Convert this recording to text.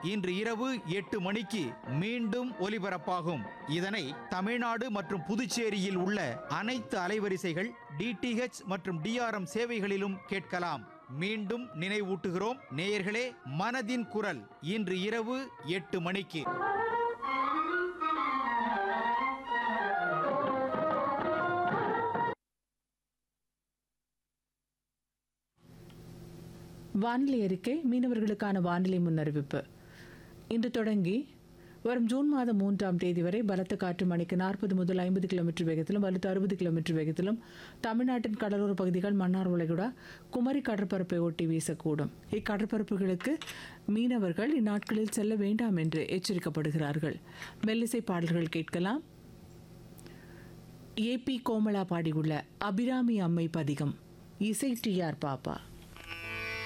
இன்று இரவு எட்டு மணிக்கு மீண்டும் ஒலிபரப்பாகும் இதனை தமிழ்நாடு மற்றும் புதுச்சேரியில் உள்ள அனைத்து அலைவரிசைகள் டிடிஹெச் மற்றும் டிஆர்எம் சேவைகளிலும் கேட்கலாம் மீண்டும் நினைவூட்டுகிறோம் நேயர்களே மனதின் குரல் இன்று இரவு எட்டு மணிக்கு வானிலை அறிக்கை மீனவர்களுக்கான வானிலை முன்னறிவிப்பு இன்று தொடங்கி வரும் ஜூன் மாதம் மூன்றாம் தேதி வரை பலத்த காற்று மணிக்கு நாற்பது முதல் ஐம்பது கிலோமீட்டர் வேகத்திலும் வலுத்து அறுபது கிலோமீட்டர் வேகத்திலும் தமிழ்நாட்டின் கடலோர பகுதிகள் மன்னார் வளைகுடா குமரி கடற்பரப்பை ஒட்டி வீசக்கூடும் இக்கடற்பரப்புகளுக்கு மீனவர்கள் இந்நாட்களில் செல்ல வேண்டாம் என்று எச்சரிக்கப்படுகிறார்கள் மெல்லிசை பாடல்கள் கேட்கலாம் ஏபி கோமலா பாடியுள்ள அபிராமி அம்மை பதிகம் இசை டி ஆர் பாப்பா